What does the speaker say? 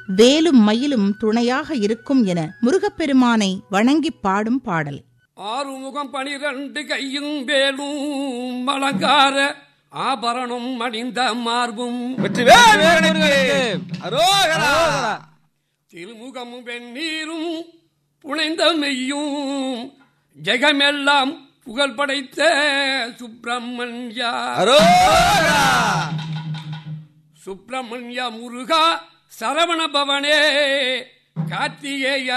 வேலும் மயிலும் துணையாக இருக்கும் என முருகப்பெருமானை வணங்கிப் பாடும் பாடல் ஆறுமுகம் பனிரண்டு கையும் வேலும் மலங்கார ஆபரணம் அணிந்த மார்பும் வெற்றிவேல் வீரனுக்கு அரோகரா திருமுகமும் வெந்நீரும் புனைந்த மெய்யும் ஜெகமெல்லாம் புகழ் படைத்த சுப்பிரமணியா அரோகரா சுப்பிரமணியா முருகா சரவண பவனே கார்த்திகேய